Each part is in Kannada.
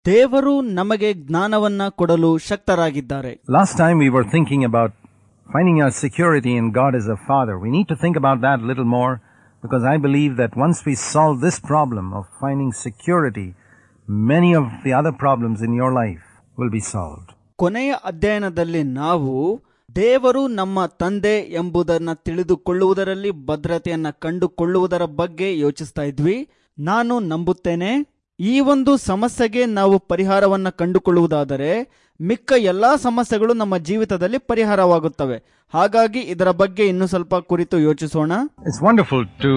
ದೇವರು ನಮಗೆ ಜ್ಞಾನವನ್ನ ಕೊಡಲು ಶಕ್ತರಾಗಿದ್ದಾರೆ Last time we were thinking about finding our security in God as a Father. We need to think about that a little more because I believe that once we solve this problem of finding security, many of the other problems in your life will be solved. ಕೊನೆಯ ಅಧ್ಯಯನದಲ್ಲಿ ನಾವು ದೇವರು ನಮ್ಮ ತಂದೆ ಎಂಬುದನ್ನು ತಿಳಿದುಕೊಳ್ಳುವುದರಲ್ಲಿ ಭದ್ರತೆಯನ್ನ ಕಂಡುಕೊಳ್ಳುವುದರ ಬಗ್ಗೆ ಯೋಚಿಸ್ತಾ ಇದ್ವಿ ನಾನು ನಂಬುತ್ತೇನೆ ಈ ಒಂದು ಸಮಸ್ಯೆಗೆ ನಾವು ಪರಿಹಾರವನ್ನ ಕಂಡುಕೊಳ್ಳುವುದಾದರೆ ಮಿಕ್ಕ ಎಲ್ಲಾ ಸಮಸ್ಯೆಗಳು ನಮ್ಮ ಜೀವಿತದಲ್ಲಿ ಪರಿಹಾರವಾಗುತ್ತವೆ ಹಾಗಾಗಿ ಇದರ ಬಗ್ಗೆ ಇನ್ನು ಸ್ವಲ್ಪ ಕುರಿತು ಯೋಚಿಸೋಣ It's wonderful to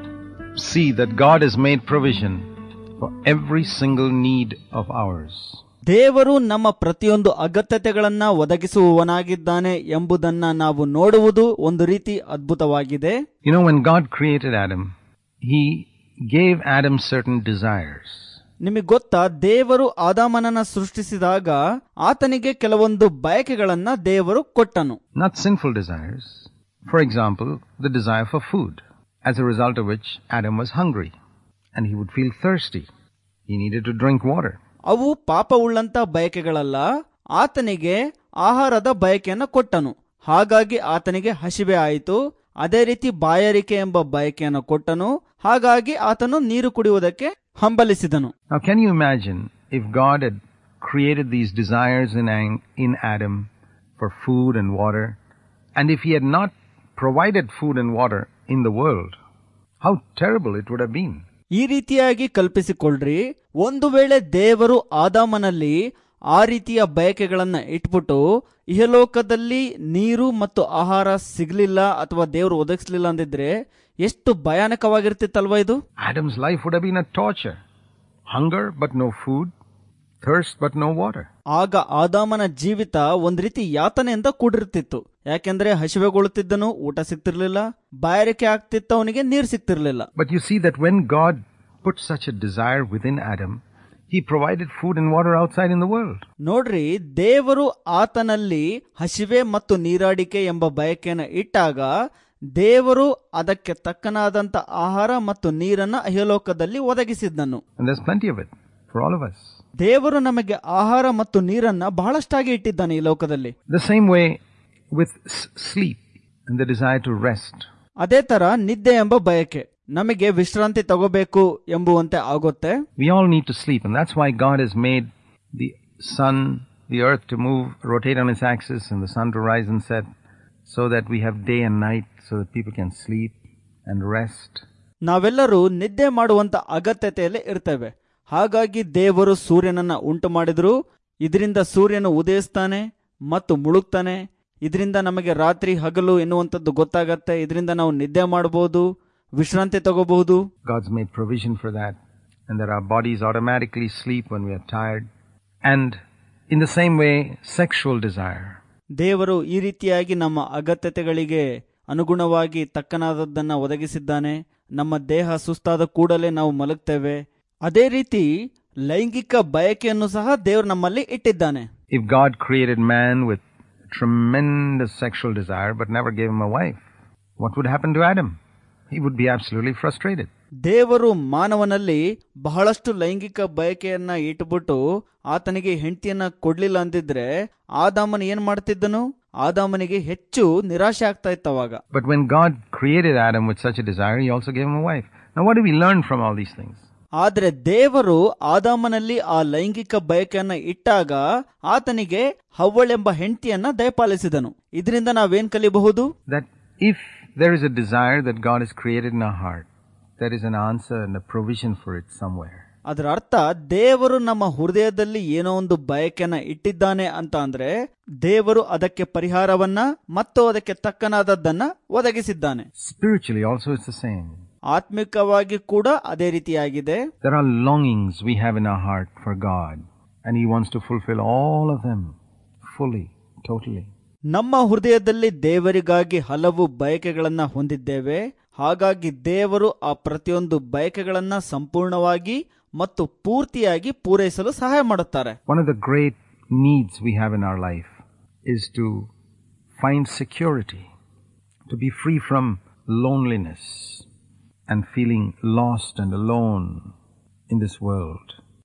see that God has made provision for every single need of ours. ದೇವರು ನಮ್ಮ ಪ್ರತಿಯೊಂದು ಅಗತ್ಯತೆಗಳನ್ನ ಒದಗಿಸುವವನಾಗಿದ್ದಾನೆ ಎಂಬುದನ್ನ ನಾವು ನೋಡುವುದು ಒಂದು ರೀತಿ ಅದ್ಭುತವಾಗಿದೆ You know, when God created Adam, He gave Adam certain desires. ನಿಮಗೆ ಗೊತ್ತಾ ದೇವರು ಆದಾಮನನ್ನ ಸೃಷ್ಟಿಸಿದಾಗ ಆತನಿಗೆ ಕೆಲವೊಂದು ಬಯಕೆಗಳನ್ನ ದೇವರು ಕೊಟ್ಟನು not sinful desires. For example, the desire for food, as a result of which Adam was hungry and he would feel thirsty. He needed to drink water. ಅವು ಪಾಪವುಳ್ಳಂತ ಬಯಕೆಗಳಲ್ಲ ಆತನಿಗೆ ಆಹಾರದ ಬಯಕೆಯನ್ನ ಕೊಟ್ಟನು ಹಾಗಾಗಿ ಆತನಿಗೆ ಹಸಿವೆ ಆಯಿತು ಅದೇ ರೀತಿ ಬಾಯಾರಿಕೆ ಎಂಬ ಬಯಕೆಯನ್ನು ಕೊಟ್ಟನು ಹಾಗಾಗಿ ಆತನು ನೀರು ಕುಡಿಯುವುದಕ್ಕೆ ಹಂಬಲಿಸಿದನು Now, can you imagine if God had created these desires in, Ang- in Adam for food and water, and if he had not provided food and water in the world? How terrible it would have been. ಈ ರೀತಿಯಾಗಿ ಕಲ್ಪಿಸಿಕೊಳ್ಳ್ರಿ ಒಂದು ವೇಳೆ ದೇವರು ಆದಾಮನಲ್ಲಿ ಆ ರೀತಿಯ ಬಯಕೆಗಳನ್ನ ಇಟ್ಬಿಟ್ಟು ಇಹಲೋಕದಲ್ಲಿ ನೀರು ಮತ್ತು ಆಹಾರ ಸಿಗ್ಲಿಲ್ಲ ಅಥವಾ ದೇವರು ಒದಗಿಸ್ಲಿಲ್ಲ ಅಂದಿದ್ರೆ ಎಷ್ಟು ಭಯಾನಕವಾಗಿರ್ತಿತ್ತಲ್ವಾ ಇದು Adam's life would have been a torture. Hunger but no food, thirst but no water. ಆಗ ಆದಾಮನ ಜೀವಿತ ಒಂದ್ ರೀತಿ ಯಾತನೆಯಿಂದ ಕೂಡಿರ್ತಿತ್ತು ಯಾಕೆಂದ್ರೆ ಹಸಿವೆಗೊಳ್ಳುತ್ತಿದ್ದನು ಊಟ ಸಿಗ್ತಿರ್ಲಿಲ್ಲ ಬಾಯಾರಿಕೆ ಆಗ್ತಿತ್ತು ಅವನಿಗೆ ನೀರ್ ಸಿಗ್ತಿರ್ಲಿಲ್ಲ But you see that when God put such a desire within Adam, he provided food and water outside in the world. ನೋಡ್ರಿ ದೇವರು ಆತನಲ್ಲಿ ಹಸಿವೆ ಮತ್ತು ನೀರಾಡಿಕೆ ಎಂಬ ಬಯಕೆಯನ್ನು ಇಟ್ಟಾಗ ದೇವರು ಅದಕ್ಕೆ ತಕ್ಕನಾದಂತ ಆಹಾರ ಮತ್ತು ನೀರನ್ನ ಅಹಲೋಕದಲ್ಲಿ ಒದಗಿಸಿದ್ದನು And there's plenty of it for all of us. ದೇವರು ನಮಗೆ ಆಹಾರ ಮತ್ತು ನೀರನ್ನ ಬಹಳಷ್ಟಾಗಿ ಇಟ್ಟಿದ್ದಾನೆ ಈ ಲೋಕದಲ್ಲಿ The same way with s- sleep and the desire to rest. ಅದೇ ತರ ನಿದ್ದೆ ಎಂಬ ಬಯಕೆ ನಮಗೆ ವಿಶ್ರಾಂತಿ ತಗೋಬೇಕು ಎಂಬುವಂತೆ ಆಗುತ್ತೆ We all need to sleep, and that's why God has made the sun, the earth to move, rotate on its axis, and the sun to rise and set, so that we have day and night, so that people can sleep and rest. ನಾವೆಲ್ಲರೂ ನಿದ್ದೆ ಮಾಡುವಂತ ಅಗತ್ಯತೆಯಲ್ಲಿ ಇರ್ತೇವೆ ಹಾಗಾಗಿ ದೇವರು ಸೂರ್ಯನನ್ನ ಉಂಟು ಮಾಡಿದ್ರು ಇದರಿಂದ ಸೂರ್ಯನು ಉದಯಿಸ್ತಾನೆ ಮತ್ತು ಮುಳುಗ್ತಾನೆ ಇದರಿಂದ ನಮಗೆ ರಾತ್ರಿ ಹಗಲು ಎನ್ನುವಂಥದ್ದು ಗೊತ್ತಾಗತ್ತೆ ಇದರಿಂದ ನಾವು ನಿದ್ದೆ ಮಾಡಬಹುದು ವಿಶ್ರಾಂತಿ ತಗೋಬಹುದು God's made provision for that, and that our bodies automatically sleep when we are tired. And in the same way, sexual desire. ದೇವರು ಈ ರೀತಿಯಾಗಿ ನಮ್ಮ ಅಗತ್ಯತೆಗಳಿಗೆ ಅನುಗುಣವಾಗಿ ತಕ್ಕನಾದದ್ದನ್ನ ಒದಗಿಸಿದ್ದಾನೆ ನಮ್ಮ ದೇಹ ಸುಸ್ತಾದ ಕೂಡಲೇ ನಾವು ಮಲಗ್ತೇವೆ ಅದೇ ರೀತಿ ಲೈಂಗಿಕ ಬಯಕೆಯನ್ನು ಸಹ ದೇವರು ನಮ್ಮಲ್ಲಿ ಇಟ್ಟಿದ್ದಾನೆ If God created man with tremendous sexual desire but never gave him a wife, what would happen to Adam? He would be absolutely frustrated. ದೇವರು ಮಾನವನಲ್ಲಿ ಬಹಳಷ್ಟು ಲೈಂಗಿಕ ಬಯಕೆಯನ್ನ ಇಟ್ಬಿಟ್ಟು ಆತನಿಗೆ ಹೆಂಡತಿಯನ್ನ ಕೊಡ್ಲಿಲ್ಲ ಅಂದಿದ್ರೆ ಆದಾಮನ ಏನ್ ಮಾಡ್ತಿದ್ದನು ಆದಾಮನಿಗೆ ಹೆಚ್ಚು ನಿರಾಶೆ ಆಗ್ತಾ ಇತ್ತು ಅವಾಗ But when God created Adam with such a desire, he also gave him a wife. Now, what do we learn from all these things? ಆದ್ರೆ ದೇವರು ಆದಾಮನಲ್ಲಿ ಆ ಲೈಂಗಿಕ ಬಯಕೆಯನ್ನ ಇಟ್ಟಾಗ ಆತನಿಗೆ ಹವ್ವಳೆಂಬ ಹೆಂಡತಿಯನ್ನ ದಯಪಾಲಿಸಿದನು ಇದರಿಂದ ನಾವೇನ್ ಕಲಿಬಹುದು That if there is a desire that God has created in our heart, there is an answer and a provision for it somewhere. ಅದರ ಅರ್ಥ ದೇವರು ನಮ್ಮ ಹೃದಯದಲ್ಲಿ ಏನೋ ಒಂದು ಬಯಕೆಯನ್ನ ಇಟ್ಟಿದ್ದಾನೆ ಅಂತ ಅಂದ್ರೆ ದೇವರು ಅದಕ್ಕೆ ಪರಿಹಾರವನ್ನ ಮತ್ತು ಅದಕ್ಕೆ ತಕ್ಕನಾದದ್ದನ್ನ ಒದಗಿಸಿದ್ದಾನೆ Spiritually, also, it's the same. ಆತ್ಮಿಕವಾಗಿ ಕೂಡ ಅದೇ ರೀತಿಯಾಗಿದೆ There are longings we have in our heart for God, and He wants to fulfill all of them fully, totally. ನಮ್ಮ ಹೃದಯದಲ್ಲಿ ದೇವರಿಗಾಗಿ ಹಲವು ಬಯಕೆಗಳನ್ನ ಹೊಂದಿದ್ದೇವೆ ಹಾಗಾಗಿ ದೇವರು ಆ ಪ್ರತಿಯೊಂದು ಬಯಕೆಗಳನ್ನ ಸಂಪೂರ್ಣವಾಗಿ ಮತ್ತು ಪೂರ್ತಿಯಾಗಿ ಪೂರೈಸಲು ಸಹಾಯ ಮಾಡುತ್ತಾರೆ One of the great needs we have in our life is to find security, to be free from loneliness and feeling lost and alone in this world.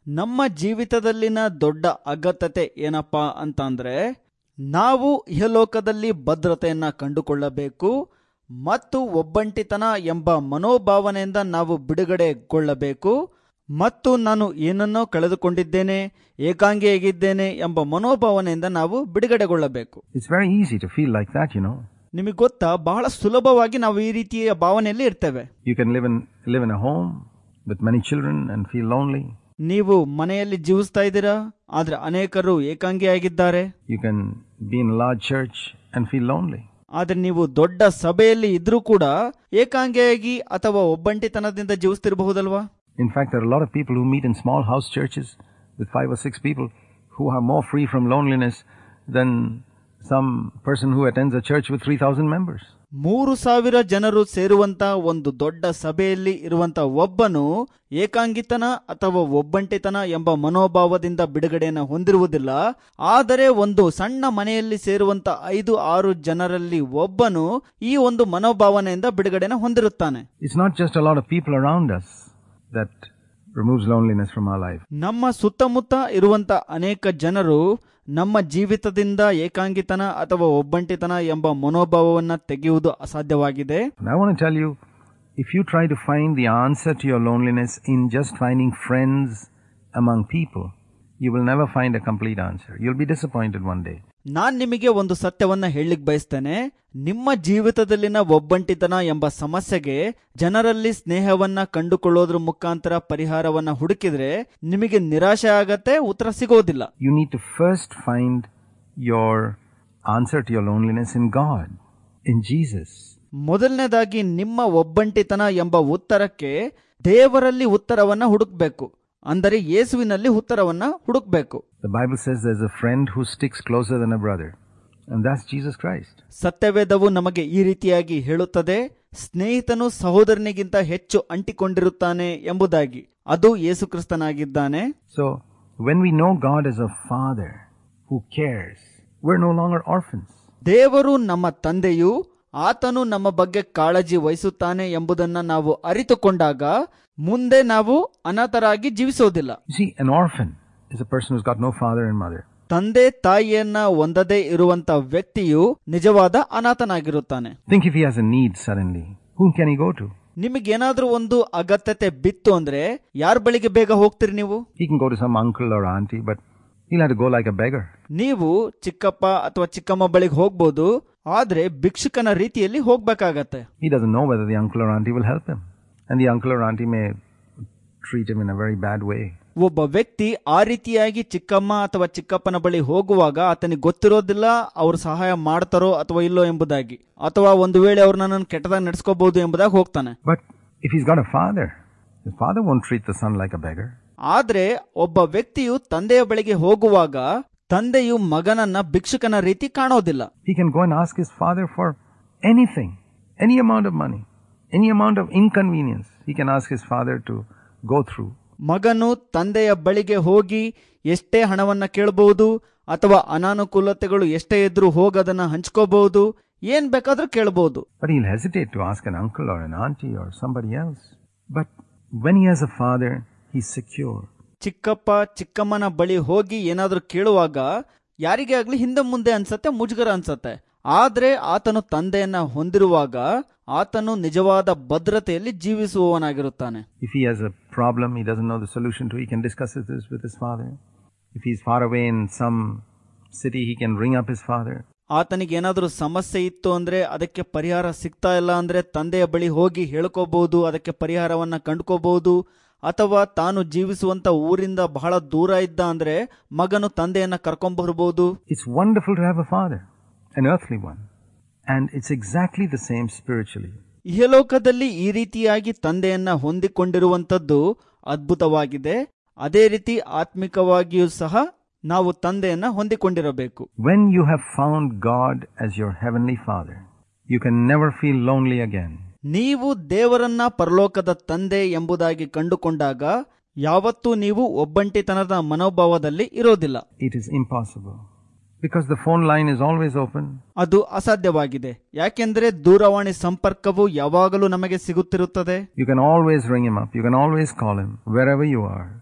ನಮ್ಮ ಜೀವಿತದಲ್ಲಿನ ದೊಡ್ಡ ಅಗತ್ಯತೆ ಏನಪ್ಪಾ ಅಂತಂದ್ರೆ ನಾವು ಇಹಲೋಕದಲ್ಲಿ ಭದ್ರತೆಯನ್ನ ಕಂಡುಕೊಳ್ಳಬೇಕು ಮತ್ತು ಒಬ್ಬಂಟಿತನ ಎಂಬ ಮನೋಭಾವನೆಯಿಂದ ನಾವು ಬಿಡುಗಡೆಗೊಳ್ಳಬೇಕು ಮತ್ತು ನಾನು ಏನನ್ನೋ ಕಳೆದುಕೊಂಡಿದ್ದೇನೆ ಏಕಾಂಗಿಯಾಗಿದ್ದೇನೆ ಎಂಬ ಮನೋಭಾವನೆಯಿಂದ ನಾವು ಬಿಡುಗಡೆಗೊಳ್ಳಬೇಕು It's very easy to feel like that, you know. ನಿಮಗೆ ಗೊತ್ತಾ ಬಹಳ ಸುಲಭವಾಗಿ ನಾವು ಈ ರೀತಿಯ ಭಾವನೆಯಲ್ಲಿ ಇರ್ತೇವೆ You can live in live in a home with many children and feel lonely. ನೀವು ಮನೆಯಲ್ಲಿ ಜೀವಿಸ್ತಾ ಇದ್ದೀರಾ ಆದ್ರೆ ಅನೇಕರು ಏಕಾಂಗಿಯಾಗಿದ್ದಾರೆ You can be in a large church and feel lonely. ಆದ್ರೆ ನೀವು ದೊಡ್ಡ ಸಭೆಯಲ್ಲಿ ಇದ್ರೂ ಕೂಡ ಏಕಾಂಗಿಯಾಗಿ ಅಥವಾ ಒಬ್ಬಂಟಿತನದಿಂದ ಜೀವಿಸ್ತಿರಬಹುದಲ್ವಾ In fact, there are a lot of people who meet in small house churches with five or six people who are more free from loneliness than some person who attends a church with 3,000 members. ಮೂರು ಸಾವಿರ ಜನರು ಸೇರುವಂತ ಒಂದು ದೊಡ್ಡ ಸಭೆಯಲ್ಲಿ ಇರುವಂತ ಒಬ್ಬನು ಏಕಾಂಗಿತನ ಅಥವಾ ಒಬ್ಬಂಟಿತನ ಎಂಬ ಮನೋಭಾವದಿಂದ ಬಿಡುಗಡೆಯನ್ನು ಹೊಂದಿರುವುದಿಲ್ಲ ಆದರೆ ಒಂದು ಸಣ್ಣ ಮನೆಯಲ್ಲಿ ಸೇರುವಂತ ಐದು ಆರು ಜನರಲ್ಲಿ ಒಬ್ಬನು ಈ ಒಂದು ಮನೋಭಾವನೆಯಿಂದ ಬಿಡುಗಡೆನ ಹೊಂದಿರುತ್ತಾನೆ It's not just a lot of people around us that removes loneliness from our life. ನಮ್ಮ ಸುತ್ತಮುತ್ತ ಇರುವಂತ ಅನೇಕ ಜನರು ನಮ್ಮ ಜೀವಿತದಿಂದ ಏಕಾಂಗಿತನ ಅಥವಾ ಒಬ್ಬಂಟಿತನ ಎಂಬ ಮನೋಭಾವವನ್ನ ತೆಗೆಯುವುದು ಅಸಾಧ್ಯವಾಗಿದೆ And I want to tell you, if you try to find the answer to your loneliness in just finding friends among people, you will never find a complete answer. You'll be disappointed one day. ನಾನ್ ನಿಮಗೆ ಒಂದು ಸತ್ಯವನ್ನ ಹೇಳಲಿಕ್ಕೆ ಬಯಸ್ತೇನೆ ನಿಮ್ಮ ಜೀವಿತದಲ್ಲಿನ ಒಬ್ಬಂಟಿತನ ಎಂಬ ಸಮಸ್ಯೆಗೆ ಜನರಲ್ಲಿ ಸ್ನೇಹವನ್ನ ಕಂಡುಕೊಳ್ಳೋದ್ರ ಮುಖಾಂತರ ಪರಿಹಾರವನ್ನ ಹುಡುಕಿದ್ರೆ ನಿಮಗೆ ನಿರಾಶೆ ಆಗತ್ತೆ ಉತ್ತರ ಸಿಗೋದಿಲ್ಲ You need to first find your answer to your loneliness in God, in Jesus. ಮೊದಲನೇದಾಗಿ ನಿಮ್ಮ ಒಬ್ಬಂಟಿತನ ಎಂಬ ಉತ್ತರಕ್ಕೆ ದೇವರಲ್ಲಿ ಉತ್ತರವನ್ನ ಹುಡುಕ್ಬೇಕು ಅಂದರೆ ಯೇಸುವಿನಲ್ಲಿ ಉತ್ತರವನ್ನ ಹುಡುಕ್ಬೇಕು The Bible says there's a friend who sticks closer than a brother, and that's Jesus Christ. ಸತ್ಯವೇದವು ನಮಗೆ ಈ ರೀತಿಯಾಗಿ ಹೇಳುತ್ತದೆ ಸ್ನೇಹಿತನು ಸಹೋದರನಿಗಿಂತ ಹೆಚ್ಚು ಅಂಟಿಕೊಂಡಿರುತ್ತಾನೆ ಎಂಬುದಾಗಿ ಅದು ಯೇಸು ಕ್ರಿಸ್ತನಾಗಿದ್ದಾನೆ So, when we know God as a father who cares, we're no longer orphans. ದೇವರು ನಮ್ಮ ತಂದೆಯು ಆತನು ನಮ್ಮ ಬಗ್ಗೆ ಕಾಳಜಿ ವಹಿಸುತ್ತಾನೆ ಎಂಬುದನ್ನ ನಾವು ಅರಿತುಕೊಂಡಾಗ ಮುಂದೆ ನಾವು ಅನಾಥರಾಗಿ ಜೀವಿಸೋದಿಲ್ಲ You see, an orphan is a person who's got no father and mother. ತಂದೆ ತಾಯಿಯನ್ನ ಹೊಂದದೇ ಇರುವಂತ ವ್ಯಕ್ತಿಯು ನಿಜವಾದ ಅನಾಥನಾಗಿರುತ್ತಾನೆ Think if he has a need suddenly, whom can he go to? ನಿಮಗೇನಾದ್ರೂ ಒಂದು ಅಗತ್ಯತೆ ಬಿತ್ತು ಅಂದ್ರೆ ಯಾರ ಬಳಿಗೆ ಬೇಗ ಹೋಗ್ತೀರಿ ನೀವು He can go to some uncle or auntie, but he'll have to go like a beggar. ನೀವು ಚಿಕ್ಕಪ್ಪ ಅಥವಾ ಚಿಕ್ಕಮ್ಮ ಬಳಿಗೆ ಹೋಗ್ಬೋದು ಆದ್ರೆ ಭಿಕ್ಷುಕನ ರೀತಿಯಲ್ಲಿ ಹೋಗ್ಬೇಕಾಗತ್ತೆ He doesn't know whether the uncle or auntie will help him. And the uncle or auntie may treat him in a very bad way. ಒಬ್ಬ ವ್ಯಕ್ತಿ ಆ ರೀತಿಯಾಗಿ ಚಿಕ್ಕಮ್ಮ ಅಥವಾ ಚಿಕ್ಕಪ್ಪನ ಬಳಿ ಹೋಗುವಾಗ ಆತನಿಗೆ ಗೊತ್ತಿರೋದಿಲ್ಲ ಅವ್ರು ಸಹಾಯ ಮಾಡ್ತಾರೋ ಅಥವಾ ಇಲ್ಲೋ ಎಂಬುದಾಗಿ ಅಥವಾ ಒಂದು ವೇಳೆ ಅವ್ರು ನನ್ನನ್ನು ಕೆಟ್ಟದಾಗಿ ನಡೆಸ್ಕೋಬಹುದು ಎಂಬುದಾಗಿ ಹೋಗ್ತಾನೆ But if he's got a father, the father won't treat the son like a beggar. ಆದ್ರೆ ಒಬ್ಬ ವ್ಯಕ್ತಿಯು ತಂದೆಯ ಬಳಿಗೆ ಹೋಗುವಾಗ ತಂದೆಯು ಮಗನನ್ನ ಭಿಕ್ಷುಕನ ರೀತಿ ಕಾಣೋದಿಲ್ಲ He can go and ask his father for anything, any amount of money, any amount of inconvenience. He can ask his father to go through. ಮಗನು ತಂದೆಯ ಬಳಿಗೆ ಹೋಗಿ ಎಷ್ಟೇ ಹಣವನ್ನ ಕೇಳಬಹುದು ಅಥವಾ ಅನಾನುಕೂಲತೆಗಳು ಎಷ್ಟೇ ಇದ್ರೂ ಹೋಗದನ್ನ ಹಂಚ್ಕೋಬಹುದು ಏನ್ ಬೇಕಾದ್ರೂ ಕೇಳಬಹುದು But he'll hesitate to ask an uncle or an auntie or somebody else. But when he has a father, he's secure. ಚಿಕ್ಕಪ್ಪ ಚಿಕ್ಕಮ್ಮನ ಬಳಿ ಹೋಗಿ ಏನಾದ್ರೂ ಕೇಳುವಾಗ ಯಾರಿಗೇ ಆಗ್ಲಿ ಹಿಂದೆ ಮುಂದೆ ಅನ್ಸತ್ತೆ ಮುಜುಗರ ಅನ್ಸತ್ತೆ ಆದ್ರೆ ಆತನು ತಂದೆಯನ್ನ ಹೊಂದಿರುವಾಗ ಆತನು ನಿಜವಾದ ಭದ್ರತೆಯಲ್ಲಿ ಜೀವಿಸುವವನಾಗಿರುತ್ತಾನೆ If he has a problem he doesn't know the solution to, he can discuss this with his father. If he's far away in some city, he can ring up his father. ಆತನಿಗೆ ಏನಾದರೂ ಸಮಸ್ಯೆ ಇತ್ತು ಅಂದ್ರೆ ಅದಕ್ಕೆ ಪರಿಹಾರ ಸಿಗ್ತಾ ಇಲ್ಲ ಅಂದ್ರೆ ತಂದೆಯ ಬಳಿ ಹೋಗಿ ಹೇಳ್ಕೋಬಹುದು ಅದಕ್ಕೆ ಪರಿಹಾರವನ್ನ ಕಂಡ್ಕೋಬಹುದು ಅಥವಾ ತಾನು ಜೀವಿಸುವಂತ ಊರಿಂದ ಬಹಳ ದೂರ ಇದ್ದ ಅಂದ್ರೆ ಮಗನು ತಂದೆಯನ್ನ ಕರ್ಕೊಂಡ್ಬರ್ಬೋದು It's wonderful to have a father, an earthly one. And it's exactly the same spiritually. ಇಹಲೋಕದಲ್ಲಿ ಈ ರೀತಿಯಾಗಿ ತಂದೆಯನ್ನ ಹೊಂದಿಕೊಂಡಿರುವಂತದ್ದು ಅದ್ಭುತವಾಗಿದೆ ಅದೇ ರೀತಿ ಆತ್ಮಿಕವಾಗಿಯೂ ಸಹ ನಾವು ತಂದೆಯನ್ನ ಹೊಂದಿಕೊಂಡಿರಬೇಕು When you have found God as your heavenly father, you can never feel lonely again. ನೀವು ದೇವರನ್ನ ಪರಲೋಕದ ತಂದೆ ಎಂಬುದಾಗಿ ಕಂಡುಕೊಂಡಾಗ ಯಾವತ್ತೂ ನೀವು ಒಬ್ಬಂಟಿತನದ ಮನೋಭಾವದಲ್ಲಿ ಇರೋದಿಲ್ಲ It is impossible. Because the phone line is always open. ಅದು ಅಸಾಧ್ಯವಾಗಿದೆ ಯಾಕೆಂದ್ರೆ ದೂರವಾಣಿ ಸಂಪರ್ಕವು ಯಾವಾಗಲೂ ನಮಗೆ ಸಿಗುತ್ತಿರುತ್ತದೆ You can always ring him up. You can always call him wherever you are.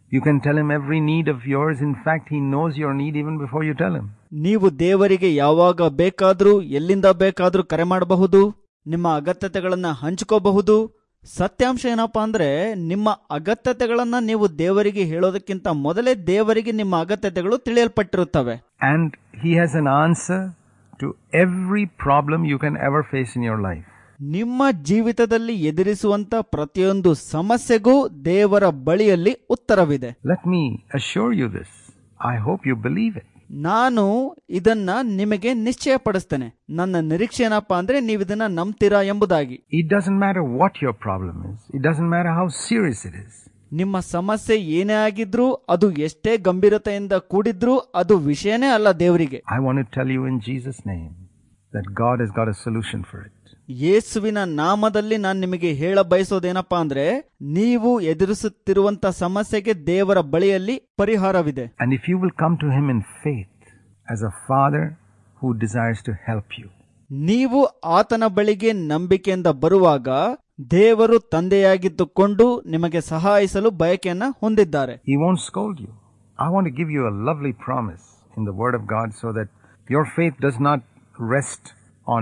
You can tell him every need of yours. In fact, he knows your need even before you tell him. ನೀವು ದೇವರಿಗೆ ಯಾವಾಗ ಬೇಕಾದ್ರೂ ಎಲ್ಲಿಂದ ಬೇಕಾದ್ರೂ ಕರೆ ಮಾಡಬಹುದು ನಿಮ್ಮ ಅಗತ್ಯತೆಗಳನ್ನ ಹಂಚ್ಕೋಬಹುದು ಸತ್ಯಾಂಶ ಏನಪ್ಪಾ ಅಂದ್ರೆ ನಿಮ್ಮ ಅಗತ್ಯತೆಗಳನ್ನ ನೀವು ದೇವರಿಗೆ ಹೇಳೋದಕ್ಕಿಂತ ಮೊದಲೇ ದೇವರಿಗೆ ನಿಮ್ಮ ಅಗತ್ಯತೆಗಳು ತಿಳಿಯಲ್ಪಟ್ಟಿರುತ್ತವೆ And he has an answer to every problem you can ever face in your life. ನಿಮ್ಮ ಜೀವಿತದಲ್ಲಿ ಎದುರಿಸುವಂತ ಪ್ರತಿಯೊಂದು ಸಮಸ್ಯೆಗೂ ದೇವರ ಬಳಿಯಲ್ಲಿ ಉತ್ತರವಿದೆ Let me assure you this. I hope you believe it. ನಾನು ಇದನ್ನ ನಿಮಗೆ ನಿಶ್ಚಯಪಡಿಸ್ತೇನೆ ನನ್ನ ನಿರೀಕ್ಷೆ ಏನಪ್ಪಾ ಅಂದ್ರೆ ನೀವು ಇದನ್ನ ನಂಬ್ತೀರಾ ಎಂಬುದಾಗಿ It doesn't matter what your problem is. It doesn't matter how serious it is. ನಿಮ್ಮ ಸಮಸ್ಯೆ ಏನೇ ಆಗಿದ್ರೂ ಅದು ಎಷ್ಟೇ ಗಂಭೀರತೆಯಿಂದ ಕೂಡಿದ್ರೂ ಅದು ವಿಷಯನೇ ಅಲ್ಲ ದೇವರಿಗೆ I want to tell you in Jesus' name that God has got a solution for it. ಯೇಸುವಿನ ನಾಮದಲ್ಲಿ ನಾನು ನಿಮಗೆ ಹೇಳ ಬಯಸೋದೇನಪ್ಪಾ ಅಂದ್ರೆ ನೀವು ಎದುರಿಸುತ್ತಿರುವಂತ ಸಮಸ್ಯೆಗೆ ದೇವರ ಬಳಿಯಲ್ಲಿ ಪರಿಹಾರವಿದೆ And if you will come to Him in faith as a father who desires to help you, ನೀವು ಆತನ ಬಳಿಗೆ ನಂಬಿಕೆಯಿಂದ ಬರುವಾಗ ದೇವರು ತಂದೆಯಾಗಿದ್ದುಕೊಂಡು ನಿಮಗೆ ಸಹಾಯಿಸಲು ಬಯಕೆಯನ್ನ ಹೊಂದಿದ್ದಾರೆ He won't scold you. I want to give you a lovely promise in the Word of God so that your faith does not rest on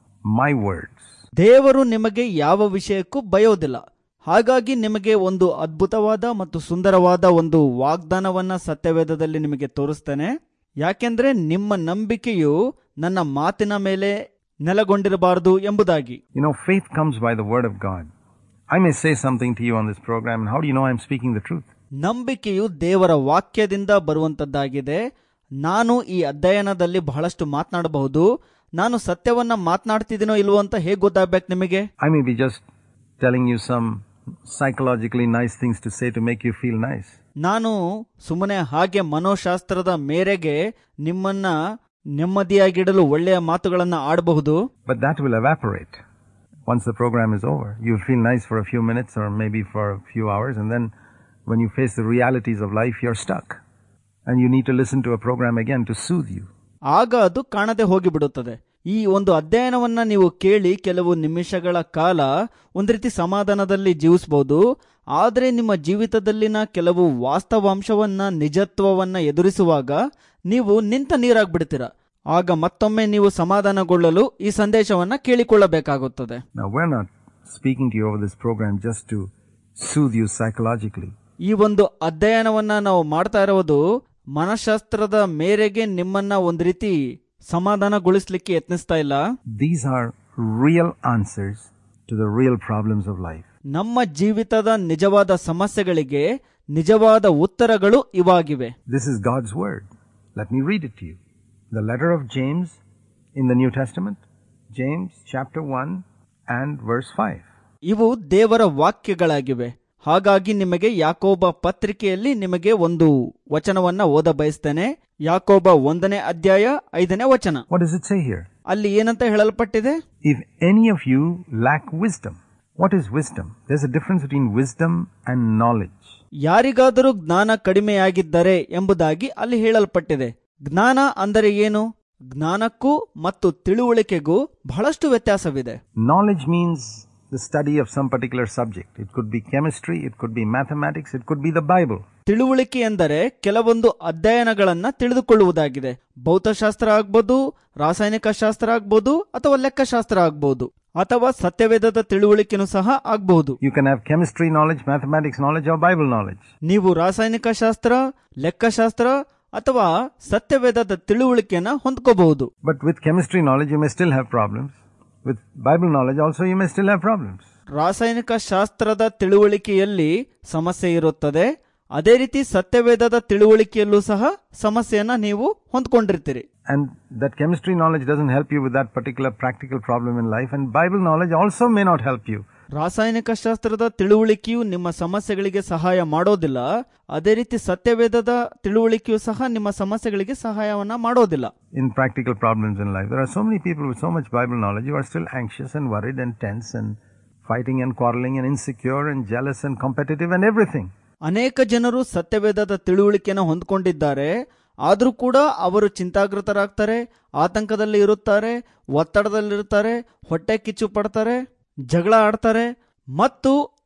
my words. ದೇವರು ನಿಮಗೆ ಯಾವ ವಿಷಯಕ್ಕೂ ಬಯೋದಿಲ್ಲ ಹಾಗಾಗಿ ನಿಮಗೆ ಒಂದು ಅದ್ಭುತವಾದ ಮತ್ತು ಸುಂದರವಾದ ಒಂದು ವಾಗ್ದಾನವನ್ನ ಸತ್ಯವೇದದಲ್ಲಿ ನಿಮಗೆ ತೋರಿಸ್ತೇನೆ ಯಾಕೆಂದ್ರೆ ನಿಮ್ಮ ನಂಬಿಕೆಯು ನನ್ನ ಮಾತಿನ ಮೇಲೆ ನೆಲೆಗೊಂಡಿರಬಾರದು ಎಂಬುದಾಗಿ You know, faith comes by the Word of God. I may say something to you on this program, and how do you know I'm speaking the truth? ನಂಬಿಕೆಯು ದೇವರ ವಾಕ್ಯದಿಂದ ಬರುವಂತದ್ದಾಗಿದೆ ನಾನು ಈ ಅಧ್ಯಯನದಲ್ಲಿ ಬಹಳಷ್ಟು ಮಾತನಾಡಬಹುದು ನಾನು ಸತ್ಯವನ್ನ ಮಾತನಾಡ್ತಿದ್ದೀನೋ ಇಲ್ವೋ ಅಂತ ಹೇಗೆ ಗೊತ್ತಾಗ್ಬೇಕು ನಿಮಗೆ I may be just telling you some psychologically nice things to say to make you feel nice. ನಾನು ಸುಮ್ಮನೆ ಹಾಗೆ ಮನೋಶಾಸ್ತ್ರದ ಮೇರೆಗೆ ನಿಮ್ಮನ್ನ ನೆಮ್ಮದಿಯಾಗಿಡಲು ಒಳ್ಳೆಯ ಮಾತುಗಳನ್ನ ಆಡಬಹುದು But that will evaporate once the program is over. You'll feel nice for a few minutes or maybe for a few hours, and then when you face the realities of life, you're stuck. And you need to listen to a program again to soothe you. ಆಗ ಅದು ಕಾಣದೆ ಹೋಗಿಬಿಡುತ್ತದೆ ಈ ಒಂದು ಅಧ್ಯಯನವನ್ನ ನೀವು ಕೇಳಿ ಕೆಲವು ನಿಮಿಷಗಳ ಕಾಲ ಒಂದು ರೀತಿ ಸಮಾಧಾನದಲ್ಲಿ ಜೀವಿಸಬಹುದು ಆದರೆ ನಿಮ್ಮ ಜೀವಿತದಲ್ಲಿನ ಕೆಲವು ವಾಸ್ತವಾಂಶವನ್ನ ನಿಜತ್ವವನ್ನ ಎದುರಿಸುವಾಗ ನೀವು ನಿಂತ ನೀರಾಗ್ಬಿಡ್ತೀರ ಆಗ ಮತ್ತೊಮ್ಮೆ ನೀವು ಸಮಾಧಾನಗೊಳ್ಳಲು ಈ ಸಂದೇಶವನ್ನ ಕೇಳಿಕೊಳ್ಳಬೇಕಾಗುತ್ತದೆ Now, we're not speaking to you over this program just to soothe you psychologically. ಈ ಒಂದು ಅಧ್ಯಯನವನ್ನ ನಾವು ಮಾಡ್ತಾ ಇರೋದು ಮನಃಶಾಸ್ತ್ರದ ಮೇರೆಗೆ ನಿಮ್ಮನ್ನ ಒಂದು ರೀತಿ ಸಮಾಧಾನಗೊಳಿಸ್ಲಿಕ್ಕೆ ಯತ್ನಿಸ್ತಾ ಇಲ್ಲ These are real answers to the real problems of life. ನಮ್ಮ ಜೀವಿತದ ನಿಜವಾದ ಸಮಸ್ಯೆಗಳಿಗೆ ನಿಜವಾದ ಉತ್ತರಗಳು ಇವಾಗಿವೆ This is God's Word. Let me read it to you. The letter of James in the New Testament, James chapter 1 and verse 5. ಇವು ದೇವರ ವಾಕ್ಯಗಳಾಗಿವೆ ಹಾಗಾಗಿ ನಿಮಗೆ ಯಾಕೋಬ ಪತ್ರಿಕೆಯಲ್ಲಿ ನಿಮಗೆ ಒಂದು ವಚನವನ್ನ ಓದ ಬಯಸ್ತೇನೆ ಯಾಕೋಬ ಒಂದನೇ ಅಧ್ಯಾಯ ಐದನೇ ವಚನ What does it say here? ಅಲ್ಲಿ ಏನಂತ ಹೇಳಲ್ಪಟ್ಟಿದೆ If any of you lack wisdom, what is wisdom? There's a difference between wisdom and knowledge. ಯಾರಿಗಾದರೂ ಜ್ಞಾನ ಕಡಿಮೆಯಾಗಿದ್ದರೆ ಎಂಬುದಾಗಿ ಅಲ್ಲಿ ಹೇಳಲ್ಪಟ್ಟಿದೆ ಜ್ಞಾನ ಅಂದರೆ ಏನು ಜ್ಞಾನಕ್ಕೂ ಮತ್ತು ತಿಳುವಳಿಕೆಗೂ ಬಹಳಷ್ಟು ವ್ಯತ್ಯಾಸವಿದೆ Knowledge means the study of some particular subject. It could be chemistry, it could be mathematics, it could be the Bible. ತಿಳುವಳಿಕೆ ಎಂದರೆ ಕೆಲವೊಂದು ಅಧ್ಯಯನಗಳನ್ನ ತಿಳಿದುಕೊಳ್ಳುವುದಾಗಿದೆ ಭೌತಶಾಸ್ತ್ರ ಆಗ್ಬೋದು ರಾಸಾಯನಿಕ ಶಾಸ್ತ್ರ ಆಗ್ಬೋದು ಅಥವಾ ಲೆಕ್ಕಶಾಸ್ತ್ರ ಆಗ್ಬೋದು ಅಥವಾ ಸತ್ಯವೇದದ ತಿಳುವಳಿಕೆನೂ ಸಹ ಆಗಬಹುದು You can have chemistry knowledge, mathematics knowledge, or Bible knowledge. ನೀವು ರಾಸಾಯನಿಕ ಶಾಸ್ತ್ರ ಲೆಕ್ಕಶಾಸ್ತ್ರ ಅಥವಾ ಸತ್ಯವೇದದ ತಿಳುವಳಿಕೆಯನ್ನ ಹೊಂದ್ಕೋಬಹುದು But with chemistry knowledge, you may still have problems. With Bible knowledge, also, you may still have problems. ರಾಸಾಯನಿಕ ಶಾಸ್ತ್ರದ ತಿಳುವಳಿಕೆಯಲ್ಲಿ ಸಮಸ್ಯೆ ಇರುತ್ತದೆ ಅದೇ ರೀತಿ ಸತ್ಯವೇದದ ತಿಳುವಳಿಕೆಯಲ್ಲೂ ಸಹ ಸಮಸ್ಯೆಯನ್ನ ನೀವು ಹೊಂದ್ಕೊಂಡಿರ್ತೀರಿ And that chemistry knowledge doesn't help you with that particular practical problem in life, and Bible knowledge also may not help you. ರಾಸಾಯನಿಕ ಶಾಸ್ತ್ರದ ತಿಳುವಳಿಕೆಯು ನಿಮ್ಮ ಸಮಸ್ಯೆಗಳಿಗೆ ಸಹಾಯ ಮಾಡೋದಿಲ್ಲ ಅದೇ ರೀತಿ ಸತ್ಯವೇದದ ತಿಳುವಳಿಕೆಯು ಸಹ ನಿಮ್ಮ ಸಮಸ್ಯೆಗಳಿಗೆ ಸಹಾಯವನ್ನ ಮಾಡೋದಿಲ್ಲ In practical problems in life, there are so many people with so much Bible knowledge who are still anxious and worried and tense and fighting and quarreling and insecure and jealous and competitive and everything. ಅನೇಕ ಜನರು ಸತ್ಯವೇದದ ತಿಳುವಳಿಕೆಯನ್ನು ಹೊಂದ್ಕೊಂಡಿದ್ದಾರೆ ಆದರೂ ಕೂಡ ಅವರು ಚಿಂತಾಗೃತರಾಗ್ತಾರೆ ಆತಂಕದಲ್ಲಿ ಇರುತ್ತಾರೆ ಒತ್ತಡದಲ್ಲಿರುತ್ತಾರೆ ಹೊಟ್ಟೆ ಕಿಚ್ಚು ಪಡ್ತಾರೆ ಜಗಳ ಆಡ್ತಾರೆ ಮತ್ತು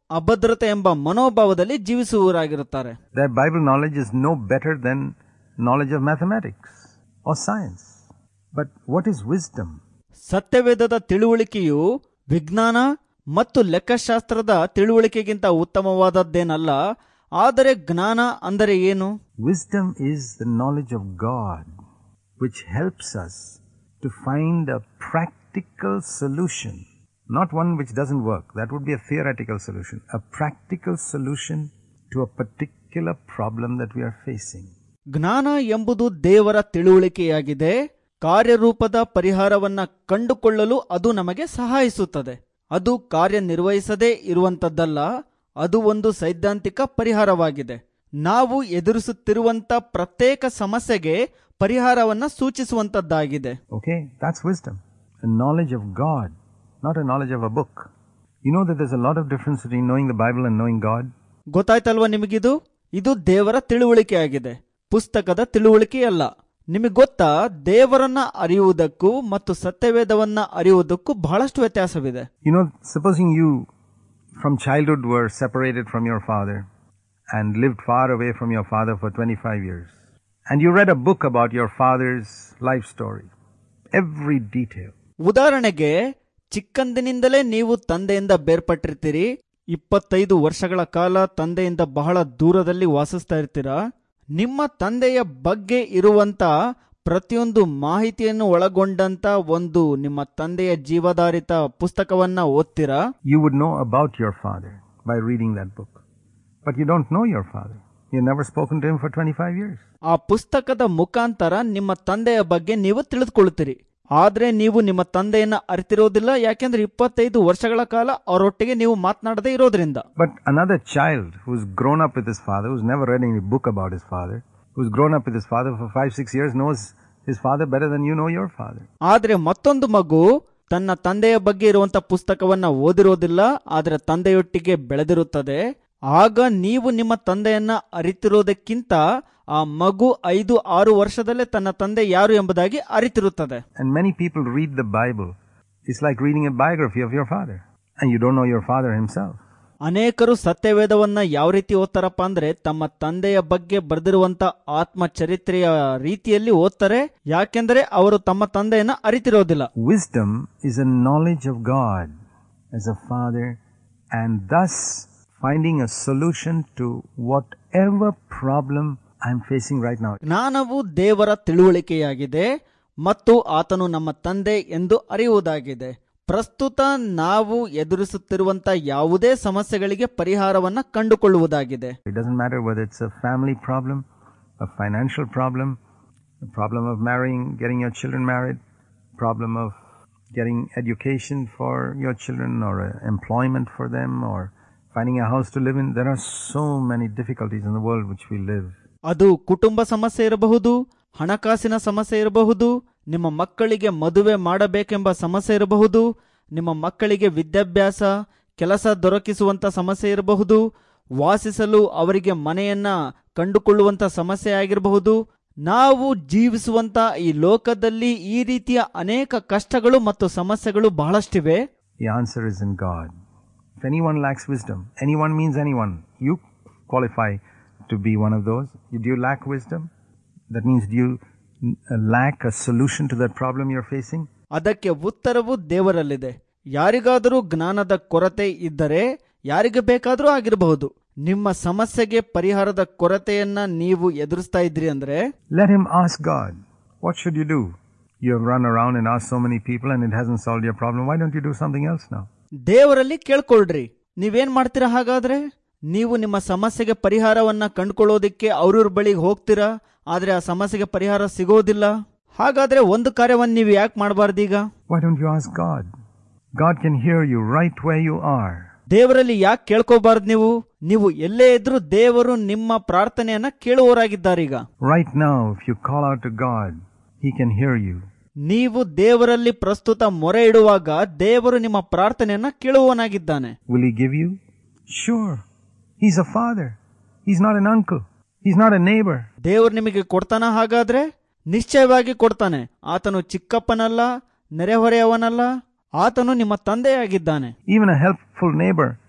ಅಭದ್ರತೆ ಎಂಬ ಮನೋಭಾವದಲ್ಲಿ ಜೀವಿಸುವವರಾಗಿರುತ್ತಾರೆ Their Bible knowledge is no better than knowledge of mathematics or science. But what is wisdom? ಸತ್ಯವೇದದ ತಿಳುವಳಿಕೆಯು ವಿಜ್ಞಾನ ಮತ್ತು ಲೆಕ್ಕಶಾಸ್ತ್ರದ ತಿಳುವಳಿಕೆಗಿಂತ ಉತ್ತಮವಾದದ್ದೇನಲ್ಲ ಆದರೆ ಜ್ಞಾನ ಅಂದರೆ ಏನು Wisdom is the knowledge of God which helps us to find a practical solution, not one which doesn't work. That would be a theoretical solution. A practical solution to a particular problem that we are facing. ಜ್ಞಾನ ಎಂಬುದು ದೇವರ ತಿಳುವಳಿಕೆಯಾಗಿದೆ ಕಾರ್ಯರೂಪದ ಪರಿಹಾರವನ್ನ ಕಂಡುಕೊಳ್ಳಲು ಅದು ನಮಗೆ ಸಹಾಯಿಸುತ್ತದೆ ಅದು ಕಾರ್ಯನಿರ್ವಹಿಸದೇ ಇರುವಂತದ್ದಲ್ಲ ಅದು ಒಂದು ಸೈದ್ಧಾಂತಿಕ ಪರಿಹಾರವಾಗಿದೆ ನಾವು ಎದುರಿಸುತ್ತಿರುವಂತ ಪ್ರತ್ಯೇಕ ಸಮಸ್ಯೆಗೆ ಪರಿಹಾರವನ್ನ ಸೂಚಿಸುವಂತದ್ದಾಗಿದೆ Okay? That's wisdom. A knowledge of God, not a knowledge of a book. You know that there's a lot of difference between knowing the Bible and knowing God? ಗೊತ್ತಾಯ್ತಲ್ವಾ ನಿಮಗಿದು ಇದು ದೇವರ ತಿಳುವಳಿಕೆಯಾಗಿದೆ ಪುಸ್ತಕದ ತಿಳುವಳಿಕೆಯಲ್ಲ ನಿಮಗೆ ಗೊತ್ತಾ ದೇವರನ್ನ ಅರಿಯುವುದಕ್ಕೂ ಮತ್ತು ಸತ್ಯವೇದವನ್ನ ಅರಿಯುವುದಕ್ಕೂ ಬಹಳಷ್ಟು ವ್ಯತ್ಯಾಸವಿದೆ You know, supposing you from childhood were separated from your father and lived far away from your father for 25 years, and you read a book about your father's life story, every detail. ಉದಾಹರಣೆಗೆ ಚಿಕ್ಕಂದಿನಿಂದಲೇ ನೀವು ತಂದೆಯಿಂದ ಬೇರ್ಪಟ್ಟಿರ್ತೀರಿ ಇಪ್ಪತ್ತೈದು ವರ್ಷಗಳ ಕಾಲ ತಂದೆಯಿಂದ ಬಹಳ ದೂರದಲ್ಲಿ ವಾಸಿಸ್ತಾ ಇರ್ತೀರಾ ನಿಮ್ಮ ತಂದೆಯ ಬಗ್ಗೆ ಇರುವಂತ ಪ್ರತಿಯೊಂದು ಮಾಹಿತಿಯನ್ನು ಒಳಗೊಂಡಂತ ಒಂದು ನಿಮ್ಮ ತಂದೆಯ ಜೀವಾಧಾರಿತ ಪುಸ್ತಕವನ್ನ ಓದ್ತೀರಾ You would know about your father by reading that book. But you don't know your father. You've never spoken to him for 25 years. ಆ ಪುಸ್ತಕದ ಮುಖಾಂತರ ನಿಮ್ಮ ತಂದೆಯ ಬಗ್ಗೆ ನೀವು ತಿಳಿದುಕೊಳ್ಳುತ್ತೀರಿ ಆದ್ರೆ ನೀವು ನಿಮ್ಮ ತಂದೆಯನ್ನ ಅರಿತಿರೋದಿಲ್ಲ ಯಾಕೆಂದ್ರೆ ಇಪ್ಪತ್ತೈದು ವರ್ಷಗಳ ಕಾಲ ಅವರೊಟ್ಟಿಗೆ ನೀವು ಮಾತನಾಡದೇ ಇರೋದ್ರಿಂದ But another child who's grown up with his father, who's never read any book about his father, who's grown up with his father for five, six years, knows his father better than you know your father. ಆದ್ರೆ ಮತ್ತೊಂದು ಮಗು ತನ್ನ ತಂದೆಯ ಬಗ್ಗೆ ಇರುವಂತ ಪುಸ್ತಕವನ್ನ ಓದಿರೋದಿಲ್ಲ ಆದ್ರೆ ತಂದೆಯೊಟ್ಟಿಗೆ ಬೆಳೆದಿರುತ್ತದೆ ಆಗ ನೀವು ನಿಮ್ಮ ತಂದೆಯನ್ನ ಅರಿತಿರೋದಕ್ಕಿಂತ ಆ ಮಗು ಐದು ಆರು ವರ್ಷದಲ್ಲೇ ತನ್ನ ತಂದೆ ಯಾರು ಎಂಬುದಾಗಿ ಅರಿತಿರುತ್ತದೆ And many people read the Bible. It's like reading a biography of your father. And you don't know your father himself. ಅನೇಕರು ಸತ್ಯವೇದವನ್ನ ಯಾವ ರೀತಿ ಓದ್ತಾರಪ್ಪ ಅಂದ್ರೆ ತಮ್ಮ ತಂದೆಯ ಬಗ್ಗೆ ಬರೆದಿರುವಂತ ಆತ್ಮಚರಿತ್ರೆಯ ರೀತಿಯಲ್ಲಿ ಓದ್ತಾರೆ ಯಾಕೆಂದ್ರೆ ಅವರು ತಮ್ಮ ತಂದೆಯನ್ನ ಅರಿತಿರೋದಿಲ್ಲ Wisdom is a knowledge of God as a father and thus finding a solution to whatever problem I'm facing right now. ಜ್ಞಾನವು ದೇವರ ತಿಳುವಳಿಕೆಯಾಗಿದೆ ಮತ್ತು ಆತನು ನಮ್ಮ ತಂದೆ ಎಂದು ಅರಿಯುವುದಾಗಿದೆ ಪ್ರಸ್ತುತ ನಾವು ಎದುರಿಸುತ್ತಿರುವಂತ ಯಾವುದೇ ಸಮಸ್ಯೆಗಳಿಗೆ ಪರಿಹಾರವನ್ನ ಕಂಡುಕೊಳ್ಳುವುದಾಗಿದೆ It doesn't matter whether it's a family problem, a financial problem, a problem of marrying, getting your children married, problem of getting education for your children or uh, employment for them or finding a house to live in. There are so many difficulties in the world which we live. ಅದು ಕುಟುಂಬ ಸಮಸ್ಯೆ ಇರಬಹುದು ಹಣಕಾಸಿನ ಸಮಸ್ಯೆ ಇರಬಹುದು ನಿಮ್ಮ ಮಕ್ಕಳಿಗೆ ಮದುವೆ ಮಾಡಬೇಕೆಂಬ ಸಮಸ್ಯೆ ಇರಬಹುದು ನಿಮ್ಮ ಮಕ್ಕಳಿಗೆ ವಿದ್ಯಾಭ್ಯಾಸ ಕೆಲಸ ದೊರಕಿಸುವಂತ ಸಮಸ್ಯೆ ಇರಬಹುದು ವಾಸಿಸಲು ಅವರಿಗೆ ಮನೆಯನ್ನ ಕಂಡುಕೊಳ್ಳುವಂತ ಸಮಸ್ಯೆ ಆಗಿರಬಹುದು ನಾವು ಜೀವಿಸುವಂತ ಈ ಲೋಕದಲ್ಲಿ ಈ ರೀತಿಯ ಅನೇಕ ಕಷ್ಟಗಳು ಮತ್ತು ಸಮಸ್ಯೆಗಳು ಬಹಳಷ್ಟಿವೆ The answer is in God. If anyone lacks wisdom, anyone means anyone, you qualify to be one of those. Do you lack wisdom? That means do you uh, lack a solution to that problem you're facing? ಅದಕ್ಕೆ ಉತ್ತರವು ದೇವರಲ್ಲಿದೆ ಯಾರಿಗಾದರೂ ಜ್ಞಾನದ ಕೊರತೆ ಇದ್ದರೆ ಯಾರಿಗೆ ಬೇಕಾದರೂ ಆಗಿರಬಹುದು ನಿಮ್ಮ ಸಮಸ್ಯೆಗೆ ಪರಿಹಾರದ ಕೊರತೆಯನ್ನ ನೀವು ಎದುರಿಸ್ತಾ ಇದ್ರಿ ಅಂದ್ರೆ Let him ask God. What should you do? You have run around and asked so many people and it hasn't solved your problem. Why don't you do something else now? ದೇವರಲ್ಲಿ ಕೇಳ್ಕೊಳ್ರಿ ನೀವೇನ್ ಮಾಡ್ತೀರಾ ಹಾಗಾದ್ರೆ ನೀವು ನಿಮ್ಮ ಸಮಸ್ಯೆಗೆ ಪರಿಹಾರವನ್ನ ಕಂಡುಕೊಳ್ಳೋದಿಕ್ಕೆ ಅವ್ರವ್ರ ಬಳಿಗೆ ಹೋಗ್ತೀರಾ ಆದ್ರೆ ಆ ಸಮಸ್ಯೆಗೆ ಪರಿಹಾರ ಸಿಗೋದಿಲ್ಲ ಹಾಗಾದ್ರೆ ಒಂದು ಕಾರ್ಯವನ್ನ ನೀವು ಯಾಕೆ ಮಾಡಬಾರ್ದೀಗ Why don't you ask God? God can hear you right where you are. ದೇವರಲ್ಲಿ ಯಾಕೆ ಕೇಳ್ಕೋಬಾರ್ದು ನೀವು ನೀವು ಎಲ್ಲೇ ಇದ್ರೂ ದೇವರು ನಿಮ್ಮ ಪ್ರಾರ್ಥನೆಯನ್ನ ಕೇಳುವವರಾಗಿದ್ದಾರೀಗ Right now, if you call out to God, He can hear you. ನೀವು ದೇವರಲ್ಲಿ ಪ್ರಸ್ತುತ ಮೊರೆ ಇಡುವಾಗ ದೇವರು ನಿಮ್ಮ ಪ್ರಾರ್ಥನೆಯನ್ನ ಕೇಳುವವನಾಗಿದ್ದಾನೆ Will He give you? Sure. He's a father. He's not an uncle. He's not a neighbor. ದೇವರು ನಿಮಗೆ ಕೊಡ್ತಾನ ಹಾಗಾದ್ರೆ ನಿಶ್ಚಯವಾಗಿ ಕೊಡ್ತಾನೆ ಆತನು ಚಿಕ್ಕಪ್ಪನಲ್ಲ ನೆರೆಹೊರೆಯವನಲ್ಲ ಆತನು ನಿಮ್ಮ ತಂದೆಯಾಗಿದ್ದಾನೆ Even a helpful neighbor